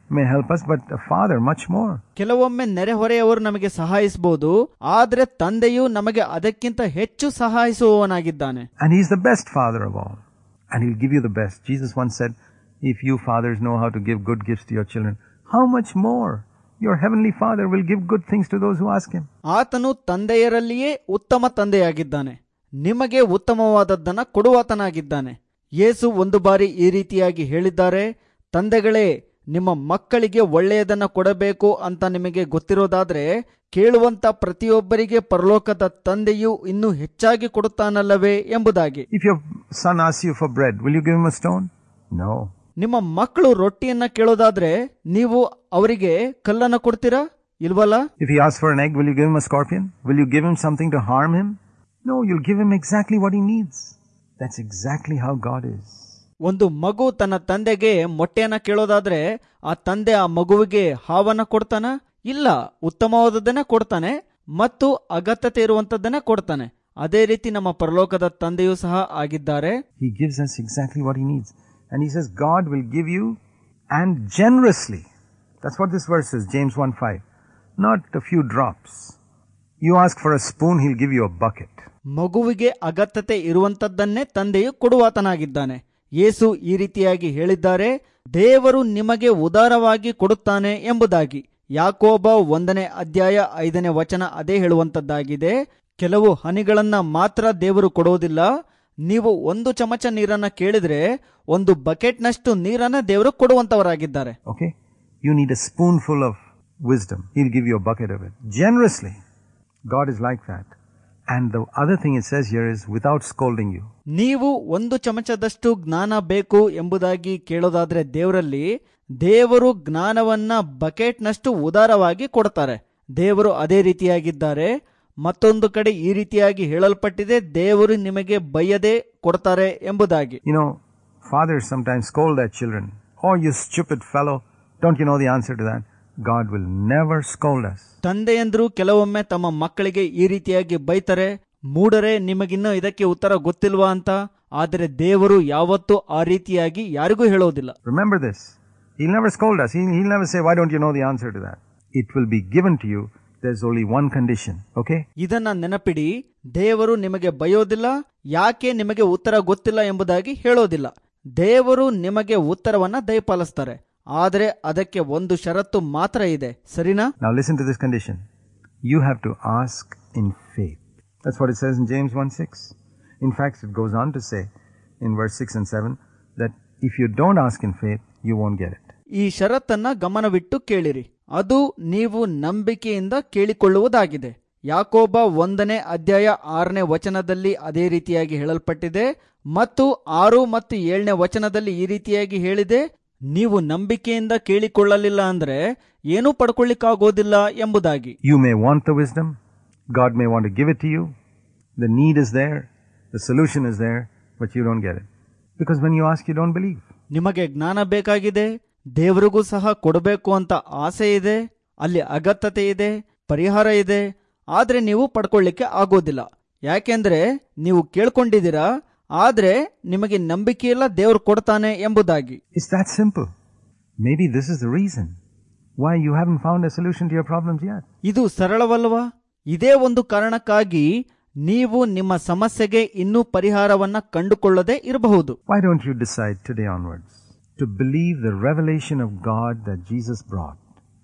may help us, but a father much more. ಕೆಲವೊಮ್ಮೆ ನೆರೆಹೊರೆಯವರು ನಮಗೆ ಸಹಾಯಿಸಬಹುದು ಆದರೆ ತಂದೆಯು ನಮಗೆ ಅದಕ್ಕಿಂತ ಹೆಚ್ಚು ಸಹಾಯಿಸುವವನಾಗಿದ್ದಾನೆ And he's the best father of all. And he'll give you the best. Jesus once said, if you fathers know how to give good gifts to your children, how much more your heavenly father will give good things to those who ask him. ಆತನು ತಂದೆಯರಲ್ಲಿಯೇ ಉತ್ತಮ ತಂದೆಯಾಗಿದ್ದಾನೆ ನಿಮಗೆ ಉತ್ತಮವಾದದ್ದನ್ನ ಕೊಡುವಾತನಾಗಿದ್ದಾನೆ ಯೇಸು ಒಂದು ಬಾರಿ ಈ ರೀತಿಯಾಗಿ ಹೇಳಿದ್ದಾರೆ ತಂದೆಗಳೇ ನಿಮ್ಮ ಮಕ್ಕಳಿಗೆ ಒಳ್ಳೆಯದನ್ನ ಕೊಡಬೇಕು ಅಂತ ನಿಮಗೆ ಗೊತ್ತಿರೋದಾದ್ರೆ ಕೇಳುವಂತ ಪ್ರತಿಯೊಬ್ಬರಿಗೆ ಪರಲೋಕದ ತಂದೆಯು ಇನ್ನೂ ಹೆಚ್ಚಾಗಿ ಕೊಡುತ್ತಾನಲ್ಲವೇ ಎಂಬುದಾಗಿ If your son asks you for bread, will you give him a stone? No. ನಿಮ್ಮ ಮಕ್ಕಳು ರೊಟ್ಟಿಯನ್ನ ಕೇಳೋದಾದ್ರೆ ನೀವು ಅವರಿಗೆ ಕಲ್ಲನ್ನ ಕೊಡ್ತೀರಾ ಇಲ್ವಲ್ಲ If he asks for an egg, will you give him a scorpion? Will you give him something to harm him? No, you'll give him exactly what he needs. That's exactly how God is. ಒಂದು ಮಗು ತನ್ನ ತಂದೆಗೆ ಮೊಟ್ಟೆಯನ್ನ ಕೇಳೋದಾದ್ರೆ ಆ ತಂದೆ ಆ ಮಗುವಿಗೆ ಹಾವನ್ನ ಕೊಡ್ತಾನ ಇಲ್ಲ ಉತ್ತಮವಾದದ್ದನ್ನ ಕೊಡ್ತಾನೆ ಮತ್ತು ಅಗತ್ಯತೆ ಇರುವಂತದ್ದನ್ನ ಕೊಡ್ತಾನೆ ಅದೇ ರೀತಿ ನಮ್ಮ ಪರಲೋಕದ ತಂದೆಯೂ ಸಹ ಆಗಿದ್ದಾರೆ He gives us exactly what he needs. And he says, God will give you and generously. That's what this verse says, James 1 5. Not a few drops. You ask for a spoon, he'll give you a bucket. ಮಗುವಿಗೆ ಅಗತ್ಯತೆ ಇರುವಂತದ್ದನ್ನೇ ತಂದೆಯು ಕೊಡುವಾತನಾಗಿದ್ದಾನೆ ಯೇಸು ಈ ರೀತಿಯಾಗಿ ಹೇಳಿದ್ದಾರೆ ದೇವರು ನಿಮಗೆ ಉದಾರವಾಗಿ ಕೊಡುತ್ತಾನೆ ಎಂಬುದಾಗಿ ಯಾಕೋಬ ಒಂದನೇ ಅಧ್ಯಾಯ ಐದನೇ ವಚನ ಅದೇ ಹೇಳುವಂತದ್ದಾಗಿದೆ ಕೆಲವು ಹನಿಗಳನ್ನ ಮಾತ್ರ ದೇವರು ಕೊಡೋದಿಲ್ಲ ನೀವು ಒಂದು ಚಮಚ ನೀರನ್ನ ಕೇಳಿದ್ರೆ ಒಂದು ಬಕೆಟ್ನಷ್ಟು ನೀರನ್ನ ದೇವರು ಕೊಡುವಂತವರಾಗಿದ್ದಾರೆ Okay? You need a spoonful of wisdom. He'll give you a bucket of it. Generously. God is like that. And the other thing it says here is without scolding you. ನೀವು ಒಂದು ಚಮಚದಷ್ಟು ಜ್ಞಾನ ಬೇಕು ಎಂಬುದಾಗಿ ಕೇಳೋದಾದ್ರೆ ದೇವರಲ್ಲಿ ದೇವರು ಜ್ಞಾನವನ್ನ ಬಕೆಟ್ನಷ್ಟು ಉದಾರವಾಗಿ ಕೊಡ್ತಾರೆ ದೇವರು ಅದೇ ರೀತಿಯಾಗಿದ್ದಾರೆ ಮತ್ತೊಂದು ಕಡೆ ಈ ರೀತಿಯಾಗಿ ಹೇಳಲ್ಪಟ್ಟಿದೆ ದೇವರು ನಿಮಗೆ ಬಯ್ಯದೆ ಕೊಡ್ತಾರೆ ಎಂಬುದಾಗಿ You know, fathers sometimes scold their children. Oh, you stupid fellow. Don't you know the answer to that? God will never scold us. ತಂದೆಯಂದ್ರು ಕೆಲವೊಮ್ಮೆ ತಮ್ಮ ಮಕ್ಕಳಿಗೆ ಈ ರೀತಿಯಾಗಿ ಬೈತಾರೆ ಮೂಡರೆ ನಿಮಗಿನ್ನೂ ಇದಕ್ಕೆ ಉತ್ತರ ಗೊತ್ತಿಲ್ವಾ ಅಂತ ಆದರೆ ದೇವರು ಯಾವತ್ತೂ ಆ ರೀತಿಯಾಗಿ ಯಾರಿಗೂ ಹೇಳೋದಿಲ್ಲ Remember this. He'll never scold us. He'll, he'll never say, Why don't you know the answer to that? It will be given to you. There's only one condition. Okay? ಇದನ್ನ ನೆನಪಿಡಿ ದೇವರು ನಿಮಗೆ ಬಯೋದಿಲ್ಲ ಯಾಕೆ ನಿಮಗೆ ಉತ್ತರ ಗೊತ್ತಿಲ್ಲ ಎಂಬುದಾಗಿ ಹೇಳೋದಿಲ್ಲ ದೇವರು ನಿಮಗೆ ಉತ್ತರವನ್ನ ದಯಪಾಲಿಸ್ತಾರೆ ಆದರೆ ಅದಕ್ಕೆ ಒಂದು ಷರತ್ತು ಮಾತ್ರ ಇದೆ ಸರಿನಾ Now listen to this condition. You have to ask in faith. That's what it says in James 1 6. In fact, it goes on to say in verse 6 and 7 that if you don't ask in faith, you won't get it. ಈ ಷರತ್ತನ್ನ ಗಮನವಿಟ್ಟು ಕೇಳಿರಿ ಅದು ನೀವು ನಂಬಿಕೆಯಿಂದ ಕೇಳಿಕೊಳ್ಳುವುದಾಗಿದೆ ಯಾಕೋಬ ಒಂದನೇ ಅಧ್ಯಾಯ ಆರನೇ ವಚನದಲ್ಲಿ ಅದೇ ರೀತಿಯಾಗಿ ಹೇಳಲ್ಪಟ್ಟಿದೆ ಮತ್ತು ಆರು ಮತ್ತು ಏಳನೇ ವಚನದಲ್ಲಿ ಈ ರೀತಿಯಾಗಿ ಹೇಳಿದೆ ನೀವು ನಂಬಿಕೆಯಿಂದ ಕೇಳಿಕೊಳ್ಳಲಿಲ್ಲ ಅಂದ್ರೆ ಏನೂ ಪಡ್ಕೊಳ್ಳಿಕ್ಕಾಗೋದಿಲ್ಲ ಎಂಬುದಾಗಿ You may want the wisdom, God may want to give it to you. The need is there, the solution is there, but you don't get it. Because when you ask, you don't believe. ನಿಮಗೆ ಜ್ಞಾನ ಬೇಕಾಗಿದೆ ದೇವರಿಗೂ ಸಹ ಕೊಡಬೇಕು ಅಂತ ಆಸೆ ಇದೆ ಅಲ್ಲಿ ಅಗತ್ಯತೆ ಇದೆ ಪರಿಹಾರ ಇದೆ ಆದ್ರೆ ನೀವು ಪಡ್ಕೊಳ್ಳಿಕ್ಕೆ ಆಗೋದಿಲ್ಲ ಯಾಕೆಂದ್ರೆ ನೀವು ಕೇಳ್ಕೊಂಡಿದ್ದೀರಾ ಆದ್ರೆ ನಿಮಗೆ ನಂಬಿಕೆ ಇಲ್ಲ ದೇವ್ರು ಕೊಡ್ತಾನೆ ಎಂಬುದಾಗಿ It's that simple. Maybe this is the reason why you haven't found a solution to your problems yet. ಇದು ಸರಳವಲ್ವಾ ಇದೇ ಒಂದು ಕಾರಣಕ್ಕಾಗಿ ನೀವು ನಿಮ್ಮ ಸಮಸ್ಯೆಗೆ ಇನ್ನೂ ಪರಿಹಾರವನ್ನ ಕಂಡುಕೊಳ್ಳದೆ ಇರಬಹುದು Why don't you decide today onwards to believe the revelation of God that Jesus brought?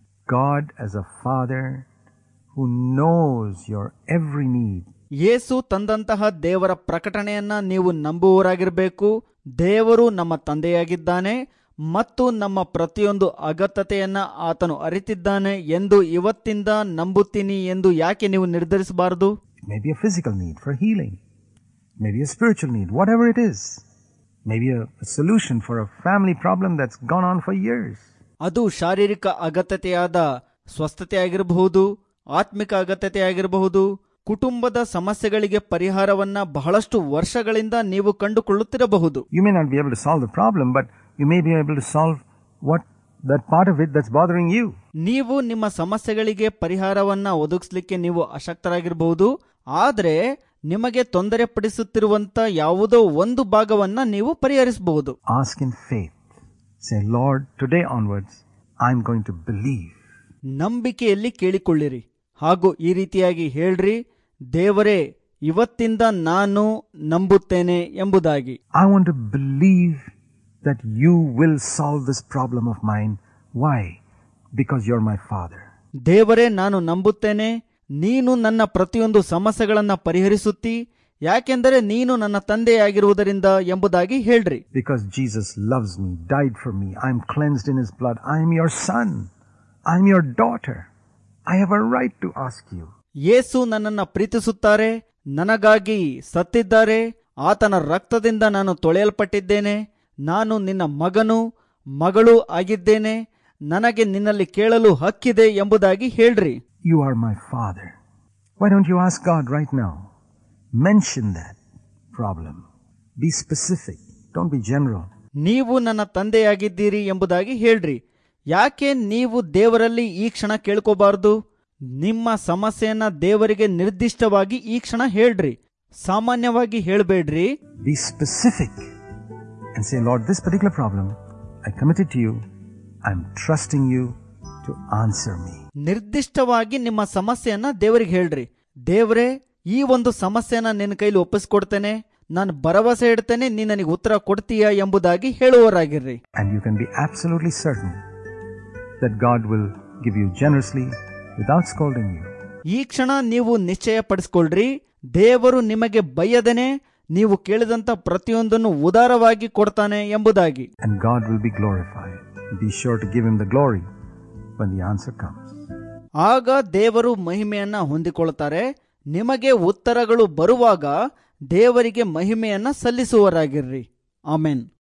God as a Father who knows your every need. ಯೇಸು ತಂದಂತಹ ದೇವರ ಪ್ರಕಟಣೆಯನ್ನ ನೀವು ನಂಬುವವರಾಗಿರಬೇಕು ದೇವರು ನಮ್ಮ ತಂದೆಯಾಗಿದ್ದಾನೆ ಮತ್ತು ನಮ್ಮ ಪ್ರತಿಯೊಂದು ಅಗತ್ಯತೆಯನ್ನ ಆತನು ಅರಿತಿದ್ದಾನೆ ಎಂದು ಇವತ್ತಿಂದ ನಂಬುತ್ತೀನಿ ಎಂದು ಯಾಕೆ ನೀವು ನಿರ್ಧರಿಸಬಾರದು It may be a physical need for healing, maybe a spiritual need, whatever it is. Maybe a, a solution for a family problem that's gone on for years. ಅದು ಶಾರೀರಿಕ ಅಗತ್ಯತೆಯಾದ ಸ್ವಸ್ಥತೆ ಆಗಿರಬಹುದು ಆತ್ಮಿಕ ಅಗತ್ಯತೆ ಆಗಿರಬಹುದು ಕುಟುಂಬದ ಸಮಸ್ಯೆಗಳಿಗೆ ಪರಿಹಾರವನ್ನ ಬಹಳಷ್ಟು ವರ್ಷಗಳಿಂದ ನೀವು ಕಂಡುಕೊಳ್ಳುತ್ತಿರಬಹುದು You may not be able to solve the problem, but you may be able to solve what that part of it that's bothering you. ನೀವು ನಿಮ್ಮ ಸಮಸ್ಯೆಗಳಿಗೆ ಪರಿಹಾರವನ್ನ ಒದಗಿಸ್ಲಿಕ್ಕೆ ನೀವು ಅಶಕ್ತರಾಗಿರಬಹುದು ಆದರೆ ನಿಮಗೆ ತೊಂದರೆ ಪಡಿಸುತ್ತಿರುವಂತ ಯಾವುದೋ ಒಂದು ಭಾಗವನ್ನ ನೀವು ಪರಿಹರಿಸಬಹುದು Ask in faith. Say, Lord, today onwards, I'm going to believe. ನಂಬಿಕೆಯಲ್ಲಿ ಕೇಳಿಕೊಳ್ಳಿರಿ ಹಾಗೂ ಈ ರೀತಿಯಾಗಿ ಹೇಳ್ರಿ ದೇವರೇ ಇವತ್ತಿಂದ ನಾನು ನಂಬುತ್ತೇನೆ ಎಂಬುದಾಗಿ I want to believe that you will solve this problem of mine. Why? Because you're my father. ದೇವರೇ ನಾನು ನಂಬುತ್ತೇನೆ ನೀನು ನನ್ನ ಪ್ರತಿಯೊಂದು ಸಮಸ್ಯೆಗಳನ್ನ ಪರಿಹರಿಸುತ್ತಿ ಯಾಕೆಂದರೆ ನೀನು ನನ್ನ ತಂದೆಯಾಗಿರುವುದರಿಂದ ಎಂಬುದಾಗಿ ಹೇಳ್ರಿ Because Jesus loves me, died for me, I'm cleansed in his blood, I am your son, I'm your daughter. I have a right to ask you. ಯೇಸು ನನ್ನನ್ನ ಪ್ರೀತಿಸುತ್ತಾರೆ ನನಗಾಗಿ ಸತ್ತಿದ್ದಾರೆ ಆತನ ರಕ್ತದಿಂದ ನಾನು ತೊಳೆಯಲ್ಪಟ್ಟಿದ್ದೇನೆ ನಾನು ನಿನ್ನ ಮಗನು ಮಗಳು ಆಗಿದ್ದೇನೆ ನನಗೆ ನಿನ್ನಲ್ಲಿ ಕೇಳಲು ಹಕ್ಕಿದೆ ಎಂಬುದಾಗಿ ಹೇಳ್ರಿ You are my father. Why don't you ask God right now? Mention that problem. Be specific. Don't be general. ನೀವು ನನ್ನ ತಂದೆಯಾಗಿದ್ದೀರಿ ಎಂಬುದಾಗಿ ಹೇಳ್ರಿ ಯಾಕೆ ನೀವು ದೇವರಲ್ಲಿ ಈ ಕ್ಷಣ ಕೇಳ್ಕೋಬಾರ್ದು ನಿಮ್ಮ ಸಮಸ್ಯೆಯನ್ನ ದೇವರಿಗೆ ನಿರ್ದಿಷ್ಟವಾಗಿ ಈ ಕ್ಷಣ ಹೇಳ್ರಿ ಸಾಮಾನ್ಯವಾಗಿ ಹೇಳ್ಬೇಡ್ರಿ Be specific and say, Lord, this particular problem, I commit it to you. I'm trusting you to answer me. ನಿರ್ದಿಷ್ಟವಾಗಿ ನಿಮ್ಮ ಸಮಸ್ಯೆಯನ್ನ ದೇವರಿಗೆ ಹೇಳ್ರಿ ದೇವರೇ ಈ ಒಂದು ಸಮಸ್ಯೆನ ನಿನ್ನ ಕೈಲಿ ಒಪ್ಪಿಸ್ಕೊಡ್ತೇನೆ ನಾನು ಭರವಸೆ ಇಡ್ತೇನೆ ನೀ ನನಗೆ ಉತ್ತರ ಕೊಡ್ತೀಯಾ ಎಂಬುದಾಗಿ ಹೇಳುವವರಾಗಿರ್ರಿ And you can be absolutely certain that God will give you generously without scolding you. ಈ ಕ್ಷಣ ನೀವು ನಿಶ್ಚಯ ಪಡಿಸ್ಕೊಳ್ರಿ ದೇವರು ನಿಮಗೆ ಬಯ್ಯದನೆ ನೀವು ಕೇಳಿದಂತ ಪ್ರತಿಯೊಂದನ್ನು ಉದಾರವಾಗಿ ಕೊಡ್ತಾನೆ ಎಂಬುದಾಗಿ And God will be glorified. Be sure to give Him the glory when the answer comes. ಆಗ ದೇವರು ಮಹಿಮೆಯನ್ನ ಹೊಂದಿಕೊಳ್ತಾರೆ ನಿಮಗೆ ಉತ್ತರಗಳು ಬರುವಾಗ ದೇವರಿಗೆ ಮಹಿಮೆಯನ್ನ ಸಲ್ಲಿಸುವರಾಗಿರ್ರಿ ಆಮೆನ್